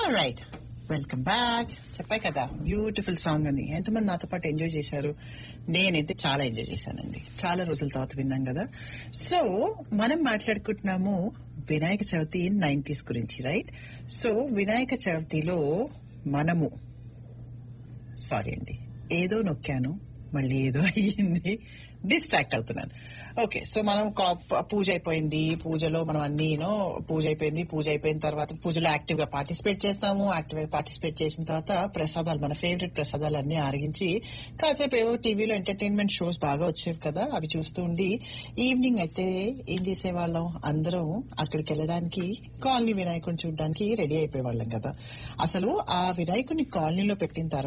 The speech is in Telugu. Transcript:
రైట్ వెల్కమ్ బ్యాక్ చెప్పా కదా బ్యూటిఫుల్ సాంగ్ అని ఎంతమంది నాతో పాటు ఎంజాయ్ చేశారు నేనైతే చాలా ఎంజాయ్ చేశానండి చాలా రోజుల తర్వాత విన్నాం కదా సో మనం మాట్లాడుకుంటున్నాము వినాయక చవితి నైన్టీస్ గురించి రైట్ సో వినాయక చవితిలో మనము సారీ అండి ఏదో నొక్కాను మళ్ళీ ఏదో అయ్యింది డిస్ట్రాక్ట్ అవుతున్నాను ఓకే సో మనం కా- పూజ అయిపోయింది పూజలో మనం అన్ని యూనో పూజ అయిపోయింది పూజ అయిపోయిన తర్వాత పూజలో యాక్టివ్ గా పార్టిసిపేట్ చేస్తాము యాక్టివ్ గా పార్టిసిపేట్ చేసిన తర్వాత ప్రసాదాలు మన ఫేవరెట్ ప్రసాదాలు అన్ని ఆరగించి కాసేపు ఏవో టీవీలో ఎంటర్టైన్మెంట్ షోస్ బాగా వచ్చేవి కదా అవి చూస్తూ ఉండి ఈవినింగ్ అయితే ఏం చేసేవాళ్ళం అందరం అక్కడికి వెళ్ళడానికి కాలనీ వినాయకుడిని చూడడానికి రెడీ అయిపోయేవాళ్ళం కదా అసలు ఆ వినాయకుడిని కాలనీలో పెట్టిన తర్వాత